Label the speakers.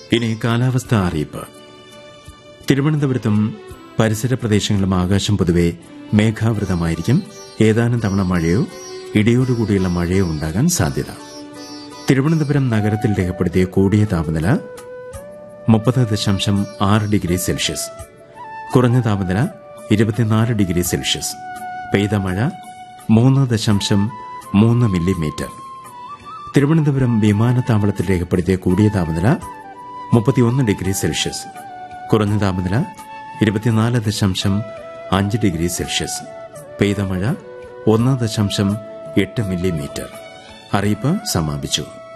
Speaker 1: ഇനി കാലാവസ്ഥ അറിയിപ്പ് തിരുവനന്തപുരത്തും പരിസര പ്രദേശങ്ങളിലും ആകാശം പൊതുവെ മേഘാവൃതമായിരിക്കും ഏതാനും തവണ മഴയോ ഇടിയോടുകൂടിയുള്ള മഴയോ ഉണ്ടാകാൻ സാധ്യത തിരുവനന്തപുരം നഗരത്തിൽ രേഖപ്പെടുത്തിയ കൂടിയ താപനില മുപ്പത് ദശാംശം ആറ് ഡിഗ്രി സെൽഷ്യസ് കുറഞ്ഞ താപനില ഇരുപത്തിനാല് ഡിഗ്രി സെൽഷ്യസ് പെയ്ത മഴ മൂന്ന് ദശാംശം മൂന്ന് മില്ലിമീറ്റർ തിരുവനന്തപുരം വിമാനത്താവളത്തിൽ രേഖപ്പെടുത്തിയ കൂടിയ താപനില മുപ്പത്തിയൊന്ന് ഡിഗ്രി സെൽഷ്യസ് കുറഞ്ഞ താപനില ഇരുപത്തിനാല് ദശാംശം അഞ്ച് ഡിഗ്രി സെൽഷ്യസ് പെയ്ത മഴ ഒന്ന് ദശാംശം എട്ട് മില്ലിമീറ്റർ അറിയിപ്പ് സമാപിച്ചു